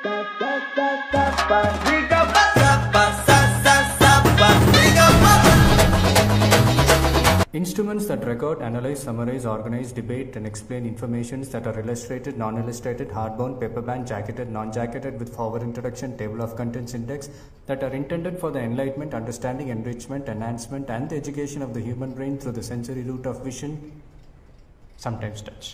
Instruments that record, analyze, summarize, organize, debate, and explain informations that are illustrated, non-illustrated, hardbound, paperbound, jacketed, non-jacketed with forward introduction, table of contents index that are intended for the enlightenment, understanding, enrichment, enhancement, and the education of the human brain through the sensory route of vision, sometimes touch.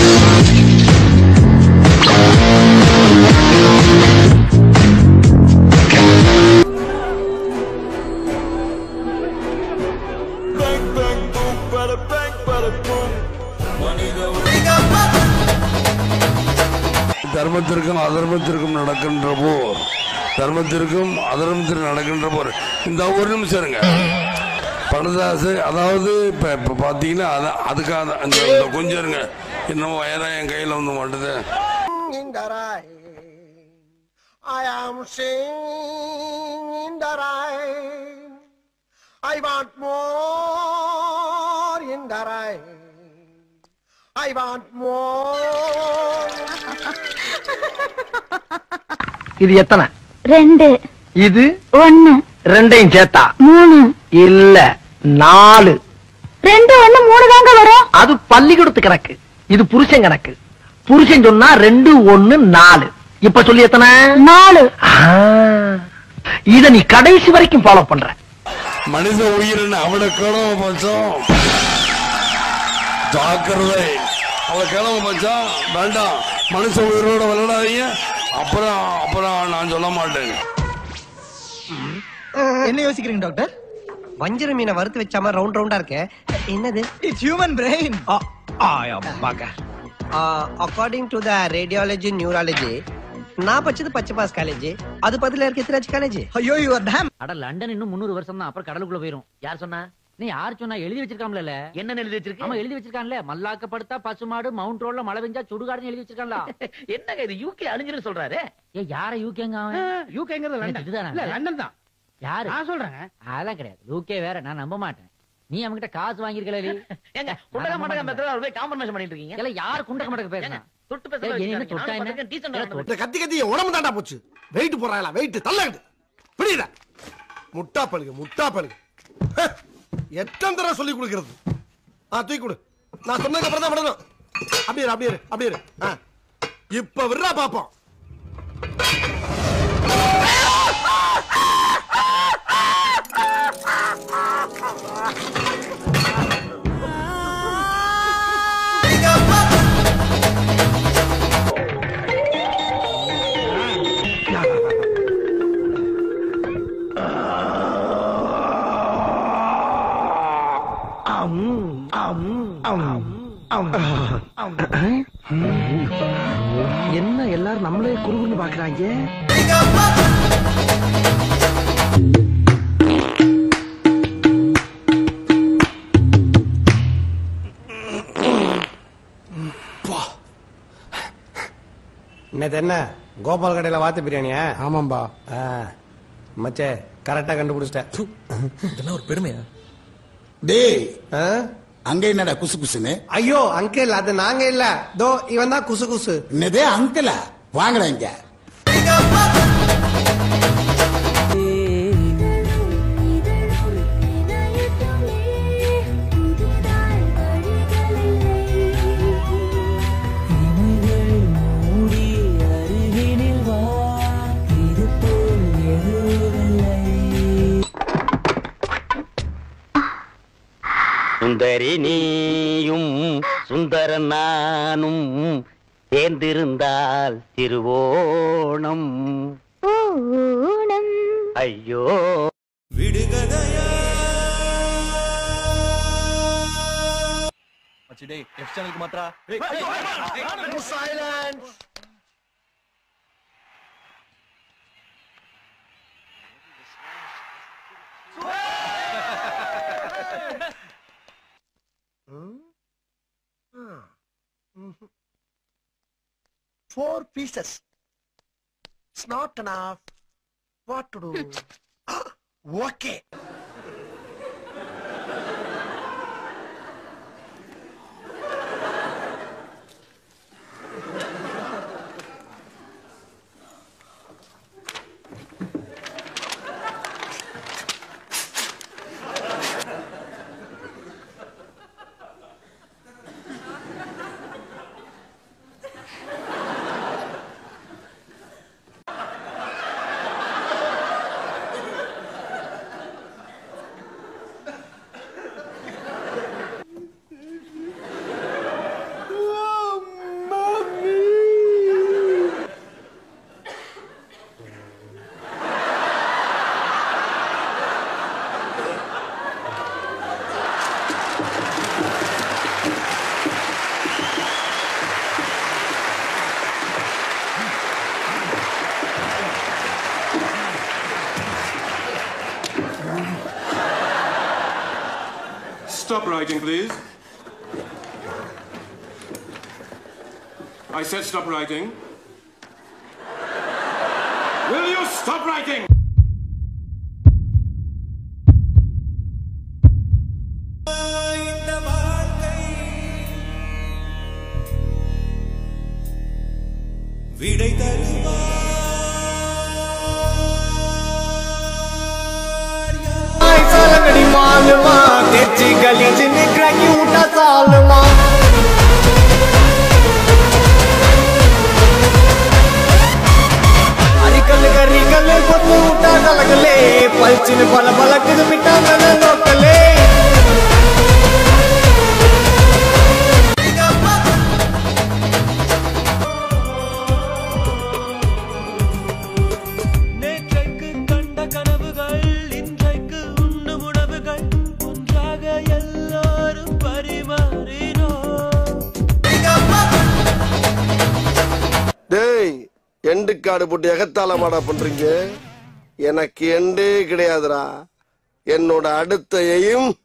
Bang, bang, boom, bada, bang, bada, boom. தர்மத்திற்கும் அதர்மத்திற்கும் நடக்கின்ற போர் தர்மத்திற்கும் அதர்மத்திற்கும் நடக்கின்ற போர் இந்த ஒரு நிமிஷம் இருங்க பணதாசு அதாவது இப்போ இப்போ பார்த்தீங்கன்னா அதான் அதுக்காக அந்த இந்த கொஞ்சம் இருங்க இன்னும் வயதாக என் கையில் வந்து மாட்டுது in the rain. I am singing in the rain. I want more in the rain. I want more. இது எத்தனை ரெண்டு இது ஒண்ணு ரெண்டையும் சேர்த்தா மூணு இல்ல நாலு ரெண்டு ஒண்ணு மூணு தாங்க வரும் அது பள்ளிக்கூடத்து கணக்கு இது புருஷன் கணக்கு புருஷன் சொன்னா ரெண்டு ஒண்ணு நாலு இப்ப சொல்லி எத்தனை நாலு ஆ, இத நீ கடைசி வரைக்கும் ஃபாலோ பண்ற மனித உயிரின் அவட கிழம பட்சம் ஜாக்கிரதை அவளை கிழம பட்சம் வேண்டாம் மனுஷ உயிரோட விளையாடாதீங்க அப்புறம் அப்புறம் நான் சொல்ல மாட்டேன் என்ன யோசிக்கிறீங்க டாக்டர் வஞ்சர மீனை வறுத்து வச்சாம ரவுண்ட் ரவுண்டா இருக்கே என்னது it's human brain according to the radiology neurology நான் படிச்சது பச்சை பாஸ் காலேஜ் அது பதில இருக்க எத்திராஜ் காலேஜ் ஐயோ யூ ஆர் டேம் அட லண்டன் இன்னும் முந்நூறு வருஷம் தான் அப்புறம் கடலுக்குள்ள போயிரும் யார் சொன்னா நீ யார் சொன்னா எழுதி வச்சிருக்காம்ல என்ன எழுதி வச்சிருக்க ஆமா எழுதி வச்சிருக்கான்ல மல்லாக்கப்படுத்தா பசுமாடு மவுண்ட் ரோட்ல மழை பெஞ்சா சுடுகாடுன்னு எழுதி வச்சிருக்கான்ல என்னங்க இது யூகே அழிஞ்சிரு சொல்றாரு ஏ யார யூகேங்க அவன் யூகேங்கிறது லண்டன். இதுதானா? இல்ல லண்டன் தான் யாரு நான் சொல்றேன் அதெல்லாம் கிடையாது யூகே வேற நான் நம்ப மாட்டேன் நீ அவன்கிட்ட காசு வாங்கிருக்கல ஏங்க குண்டக மண்டக மெத்தட அவர் போய் காம்ப்ரமைஸ் பண்ணிட்டு இருக்கீங்க இல்ல யார் குண்டக்க மடக்க பேசுனா ஏங்க, தொட்டு பேச ஏய், என்ன வச்சுக்காதீங்க. தொட்டா நானும் என்ன? பார்த்திருக்கேன், decent ஆ இல்ல, நடந்து இந்த கத்தி கத்தி என் உடம்பு தாண்டா போச்சு வெயிட் போறாங்களா வெயிட் தள்ளாகுது புரியுதா முட்டா பழுகு முட்டா பழுகு ஹே, எத்தனை தடவை சொல்லி கொடுக்கிறது ஆ தூக்கி கொடு நான் சொன்னதுக்கு அப்புறம் தான் விடணும் அப்படியே இரு, அப்படியே இரு, அப்படியே இரு. ஆ இப்ப விடுறா பாப்போம் என்ன எல்லாரும் நம்மளே குறுகுன்னு பாக்குறாங்க இன்னது என்ன கோபால் கடையில வாத்து பிரியாணியா ஆமாம்பா மச்சே கரெக்டா கண்டுபிடிச்சிட்டேன் இதெல்லாம் ஒரு பெருமையா டேய் ஆ? அங்க என்னடா குசு குசுன்னு ஐயோ அங்கிள் அது நாங்க இல்ல தோ இவன் தான் குசு குசு என்னது அங்கிளா வாங்கடா இங்க சுந்தரி நீயும் சுந்தர நானும் சேர்ந்திருந்தால் திருவோணம் ஊனம் ஐயோ Four pieces. It's not enough. What to do? okay. stop writing, please? I said stop writing. Will you stop writing? விடை தருவார் सालगड़ी मालवा तेची गली च निकली उठा सालमा अरिकल गरिकल కొత్తు ఉటా గలగలే పల్చిన బల బలకిద మిటా నల లోకలే நேற்றைக்கு கண்ட கனவுகள் இன்றைக்கு உண்ணும் உணவுகள் ஒன்றாக எல்லாரும் பரிமாறினோம் டேய் எண்டு காடு போட்டு எகத்தால மாடா பண்றீங்க எனக்கு எண்டே கிடையாதுடா என்னோட அடுத்த எய்ம்